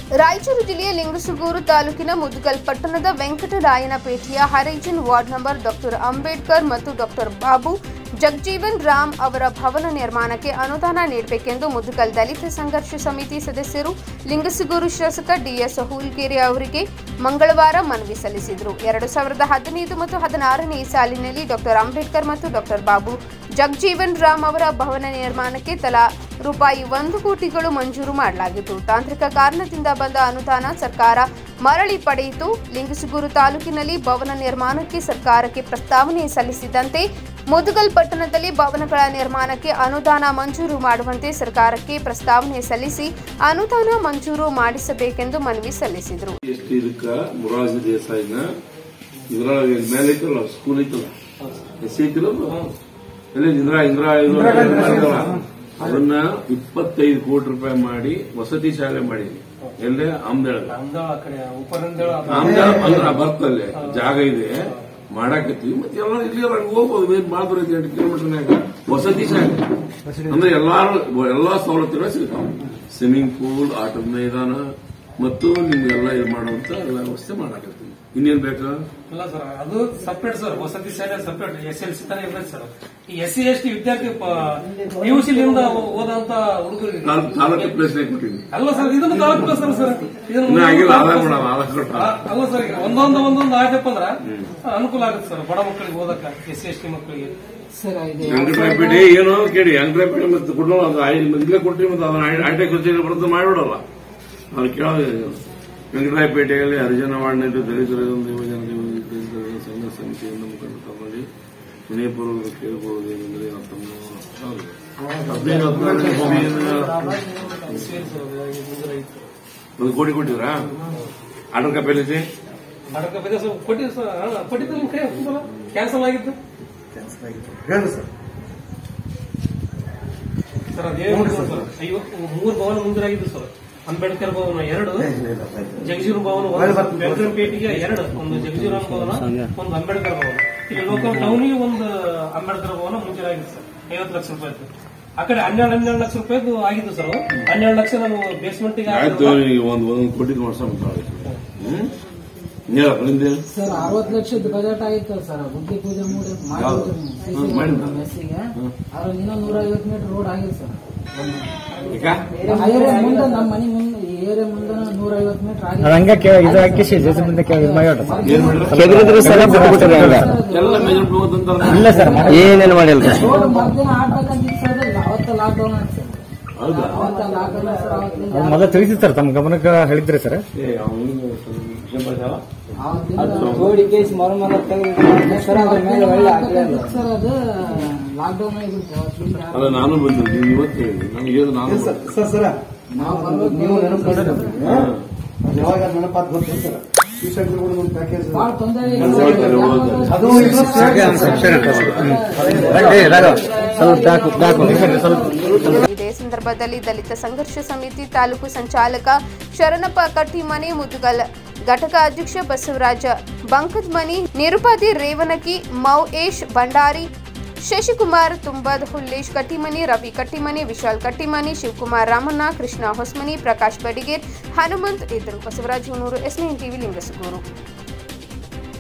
ರಾಯಚೂರು ಜಿಲ್ಲೆಯ ಲಿಂಗಸುಗೂರು ತಾಲೂಕಿನ ಮುದುಗಲ್ ಪಟ್ಟಣದ ವೆಂಕಟರಾಯನಪೇಟೆಯ Harijan ward number doctor Ambedkar ಮತ್ತು ಡಾಕ್ಟರ್ ಬಾಬು ಜಗಜೀವನ್ ರಾಮ್ ಅವರ ಭವನ ನಿರ್ಮಾಣಕ್ಕೆ ಅನುದಾನ ನೀಡಬೇಕೆಂದು ಮುದುಗಲ್ ದಲಿತ ಸಂಘರ್ಷ ಸಮಿತಿ ಸದಸ್ಯರು ಲಿಂಗಸುಗೂರು ಶಾಸಕ ಡಿಎಸ್ ಹೂಲ್ಗೆರೆ ಅವರಿಗೆ ಮಂಗಳವಾರ ಮನವಿ ಸಲ್ಲಿಸಿದರು ಎರಡು ಸಾವಿರದ ಹದಿನೈದು ಮತ್ತು ಹದಿನಾರನೇ ಸಾಲಿನಲ್ಲಿ ಡಾಕ್ಟರ್ ಅಂಬೇಡ್ಕರ್ ಮತ್ತು ಡಾಕ್ಟರ್ ಬಾಬು ಜಗಜೀವನ್ ರಾಮ್ ಅವರ ಭವನ ನಿರ್ಮಾಣಕ್ಕೆ ತಲಾ ರೂಪಾಯಿ ಒಂದು ಕೋಟಿಗಳು ಮಂಜೂರು ಮಾಡಲಾಗಿತ್ತು ತಾಂತ್ರಿಕ ಕಾರಣದಿಂದ ಬಂದ ಅನುದಾನ ಸರ್ಕಾರ ಮರಳಿ ಪಡೆಯಿತು ಲಿಂಗಸುಗೂರು ತಾಲೂಕಿನಲ್ಲಿ ಭವನ ನಿರ್ಮಾಣಕ್ಕೆ ಸರ್ಕಾರಕ್ಕೆ ಪ್ರಸ್ತಾವನೆ ಸಲ್ಲಿಸಿದಂತೆ ಮುದುಗಲ್ ಪಟ್ಟಣದಲ್ಲಿ ಭವನಗಳ ನಿರ್ಮಾಣಕ್ಕೆ ಅನುದಾನ ಮಂಜೂರು ಮಾಡುವಂತೆ ಸರ್ಕಾರಕ್ಕೆ ಪ್ರಸ್ತಾವನೆ ಸಲ್ಲಿಸಿ ಅನುದಾನ ಮಂಜೂರು ಮಾಡಿಸಬೇಕೆಂದು ಮನವಿ ಸಲ್ಲಿಸಿದರು ಎಷ್ಟು ಇದಕ್ಕ ಮುರಾಜಿ ದೇಸಾಯಿನ ಇದ್ರೊಳಗೆ ಮೇಲೆ ಐತಲ್ಲ ಸ್ಕೂಲ್ ಐತಲ್ಲ ಎಸ್ ಐತಿಲ್ಲ ಅದು? ಎಲ್ಲಿ ಇಂದ್ರಾ ಇಂದ್ರಾ ಇದು ಐತಲ್ಲ, ಅದನ್ನ ಇಪ್ಪತ್ತೈದು ಕೋಟಿ ರೂಪಾಯಿ ಮಾಡಿ ವಸತಿ ಶಾಲೆ ಮಾಡೀನಿ ಎಲ್ಲೇ ಆಮ್ದಾಳ ಅಂದಾಳ ಆ ಕಡೆ ಉಪರಂದಾಳ ಆಮ್ದಾಳ ಅಂದ್ರೆ ಬರ್ತಲ್ಲೇ ಜಾಗ ಇದೆ ಮಾಡಾಕತ್ತೀವಿ ಮತ್ತೆ ಎಲ್ಲ ಇಲ್ಲಿ ಹಂಗ ಹೋಗ್ಬೋದು ಏನ್ ಭಾಳ ದೂರ ಐತಿ ಎಂಟು ಕಿಲೋಮೀಟರ್ನಾಗ ವಸತಿ ಶಾಲೆ ಅಂದ್ರೆ ಎಲ್ಲಾರು ಎಲ್ಲಾ ಸವಲತ್ತುಗಳು ಸಿಗ್ತಾವ ಸ್ವಿಮ್ಮಿಂಗ್ ಪೂಲ್ ಆಟದ ಮೈದಾನ ಮತ್ತು ನಿಮ್ಗೆಲ್ಲ ಇದು ಮಾಡುವಂತ ಎಲ್ಲ ವ್ಯವಸ್ಥೆ ಮಾಡಾಕತ್ತೀವಿ ಇನ್ನೇನ್ ಬೇಕಾ ಇಲ್ಲ ಸರ್ ಅದು ಸಪ್ರೇಟ್ ಸರ್ ವಸತಿ ಶಾಲೆ ಸಪ್ರೇಟ್ ಎಸ್ ಎಲ್ ಸಿ ತಾನೇ ಇರ್ತದೆ ಸರ್ ಈ ಎಸ್ ಸಿ ಎಸ್ ಟಿ ವಿದ್ಯಾರ್ಥಿ ಪಿಯುಸಿಲಿಂದ ಓದಂತ ಹುಡುಗರಿಗೆ ತಾಲೂಕ್- ತಾಲೂಕು ಪ್ಲೇಸ್ ಕೊಟ್ಟಿದ್ದೀನಿ ಅಲ್ಲ ಸರ್ ಇದನ್ನು ತಾಲೂಕು ಸರ್ ಸರ್ ಇದನ್ನು ಇನ್ನೂ ಆಗಿಲ್ಲ ಆದಾಯ ಮಾಡೋಣ ಆದಾಯ ಕೊಟ್ಟ ಆ, ಅಲ್ಲ ಸರ್ ಈಗ ಒಂದೊಂದು ಒಂದೊಂದು ಆಯ್ತಪ್ಪ ಅಂದ್ರ ಅನುಕೂಲ ಆಗುತ್ತೆ ಸರ್ ಬಡ ಮಕ್ಕಳಿಗೆ ಓದಕ್ಕ ಎಸ್ ಸಿ ಎಸ್ ಟಿ ಮಕ್ಕಳಿಗೆ ವೆಂಕಟರಾಯಪೇಟೆ ಏನು ಕೇಳಿ ವೆಂಕಟರಾಯಪೇಟೆ ಮತ್ತೆ ಕೊಡೋ ಅದು ಐದು ಮಂದಿಗೆ ಕೊಟ್ಟಿವಿ ಮತ್ತೆ ಅದನ್ನ ಐಟೆ ಕಚೇರಿ ಬರುತ್ತೆ ಮಾಡಿಬಿಡಲ್ಲ ಅವ್ರು ಕೇಳೋದು ವೆಂಕಟರಾಯಪೇಟೆಯಲ್ಲಿ ಹರಿಜನವಾಡಿನಲ್ಲಿ ದಲಿತರ ಒಂದು ಯುವಜನ ದಲಿತರ ಸಂಘ ಸಮಿತಿಯಿಂದ ಮುಖಂಡ ತಗೊಂಡು ವಿನಯಪೂರ್ವಕ ಕೇಳಬಹುದು ಏನಂದ್ರೆ ತಮ್ಮ ಹದಿನೈದು ಹದಿನಾರು ಒಂದು ಕೋಟಿ ಕೊಟ್ಟಿದ್ರಾ ಆರ್ಡರ್ ಕಾಪಿ ಐತಿ ಅಡಕ ಬೆಲೆ ಸರ್ ಕೊಟ್ಟಿದ್ದು ಸರ್ ಹಾ, ಕೊಟ್ಟಿದ್ದು ನಿಮ್ ಕೈ ಕ್ಯಾನ್ಸಲ್ ಆಗಿದ್ದು ಹೇಳಿ ಸರ್ ಸರ್ ಅದೇನು ಸರ್ ಐವತ್ತು ಮೂರು ಭವನ ಮುಂದಿರಾಗಿದ್ದು ಸರ್ ಅಂಬೇಡ್ಕರ್ ಭವನ ಎರಡು ಜಗಜೀವನ್ ಭವನ ಒಂದು ಬೆಂಗಳೂರುಪೇಟೆಗೆ ಎರಡು ಒಂದು ಜಗಜೀವನ್ ಭವನ ಒಂದು ಅಂಬೇಡ್ಕರ್ ಭವನ ಇಲ್ಲಿ ಲೋಕಲ್ ಟೌನಿಗೆ ಒಂದು ಅಂಬೇಡ್ಕರ್ ಭವನ ಮುಂಚಿರಾಗಿತ್ತು ಸರ್ ಐವತ್ತು ಲಕ್ಷ ರೂಪಾಯಿ ಆ ಕಡೆ ಹನ್ನೆರಡು ಹನ್ನೆರಡು ಲಕ್ಷ ರೂಪಾಯಿದು ಆಗಿದ್ದು ಸರ್ ಹನ್ನೆರಡು ಲಕ್ಷ ನಾನು ಬೇಸ್ಮೆಂಟ್ ಆಯ್ತು ಈಗ ಒಂದು ಒಂದೊಂದು ಕೋಟಿ ಮಾಡ್ಸೋಣ ಹ್ಮ್ ಹೇಳಪ್ಪ ನಿಂದೆ ಸರ್ ಅರವತ್ತು ಲಕ್ಷದ ಬಜೆಟ್ ಆಗಿತ್ತು ಸರ್ ಬುದ್ಧಿ ಪೂಜೆ ಮೂಡಿ ಯಾವ್ದು? ಹ್ಮ್, ಮಾಡಿದ್ನಾ? ಮೆಸ್ಸಿಗೆ ಅದ್ರ ಇನ್ನೂ ನೂರ ಐವತ್ತು ಮೀಟರ್ ರೋಡ್ ಆಗಿದೆ ಸರ್ ಈಗ ಏರಿಯಾ ಮುಂದೆ ನಮ್ಮ ಮನೆ ಮುಂದೆ ಈ ಏರಿಯಾ ಮುಂದೆ ನೂರ ಐವತ್ತು ಮೀಟರ್ ಆಗಿದೆ ಹಂಗ ಇದು ಹಾಕಿಸಿ ಜೆಸಿಬಿಂದ ಇದು ಮಾಡಿ ಏನ್ ಮಾಡಿದ್ರು? ಕೆದರಿದ್ರೆ ಸಲ ಬಿಟ್ಬಿಟ್ರಿ ಹಂಗ ಎಲ್ಲ ಮೆಜೆಂಟ್ ಹೋದಂತ ಇಲ್ಲ ಸರ್ ಏನೇನು ಮಾಡಿಲ್ಲ ರೋಡ್ ಮೊದಲಿನ ಆಡ್ಬೇಕಂತಿತ್ತು ಸರ್ ಇಲ್ಲ ಅವತ್ತ ಲಾಕ್ಡೌನ್ ಆಯ್ತು ಸರ್ ಹೌದಾ ಅವತ್ತ ಲಾಕ್ಡೌನ್ ಸರ್ ಅವತ್ತಿಂದ ಅವ್ರು ಮೊದಲು ತಿಳಿಸಿ ಸರ್ ತಮ್ಮ ಗಮನಕ್ಕೆ ಹೇಳಿದ್ರಿ ಸರ್ ಏ ಅವನಿಗೆ ವಿಷಯ ಬರ್ತಾವ ಅವತ್ತಿಂದ ಕೋಡಿ ಕೇಸ್ ಮರುಮಲ ತೆಗೆದು ಸರ್ ಅದ್ರ ಮೇಲೆ ಒಳ್ಳೆ ಹಾಕಲಿಲ್ಲ ಸರ್ ಅದು ಲಾಕ್ಡೌನ್ ಆಗಿಬಿಡ್ತು ಅವತ್ತಿಂದ ಅಲ್ಲ ನಾನು ಬಂದಿದ್ದೆ ನೀವು ಇವತ್ತು ಹೇಳಿ ನನಗೆ ಏನು ನಾನು ಸರ್ ಸರ್ ಸರ ನಾವು ಬರ್ಬೇಕು ನೀವು ನೆನಪು ಯಾವಾಗ ನೆನಪಾತ್ ಗೊತ್ತಿಲ್ಲ ಸರ್ ಶಿವಶಂಕರ್ ಕೂಡ ಒಂದು ಪ್ಯಾಕೇಜ್ ಭಾಳ ತೊಂದರೆ ಅದು ಇದು ಸ್ವಲ್ಪ ಬ್ಯಾಕ್ ಬ್ಯಾಕ್ ಸ್ವಲ್ಪ ಇದೇ ಸಂದರ್ಭದಲ್ಲಿ ದಲಿತ ಸಂಘರ್ಷ ಸಮಿತಿ ತಾಲೂಕು ಸಂಚಾಲಕ ಶರಣಪ್ಪ ಕಟ್ಟಿಮನಿ ಮುದುಗಲ್ ಘಟಕ ಅಧ್ಯಕ್ಷ ಬಸವರಾಜ ಬಂಕದ್ಮನಿ ನಿರುಪತಿ ರೇವನಕಿ ಮೌಯೇಶ್ ಭಂಡಾರಿ ಶಶಿಕುಮಾರ್ ತುಂಬದ್ ಹುಲ್ಲೇಶ್ ಕಟ್ಟಿಮನಿ ರವಿ ಕಟ್ಟಿಮನಿ ವಿಶಾಲ್ ಕಟ್ಟಿಮನಿ ಶಿವಕುಮಾರ್ ರಾಮಣ್ಣ ಕೃಷ್ಣ ಹೊಸ್ಮನಿ ಪ್ರಕಾಶ್ ಬಡಿಗೇರ್ ಹನುಮಂತ್ ಇದ್ದರು Basavaraj Hunur S nine TV Lingasugur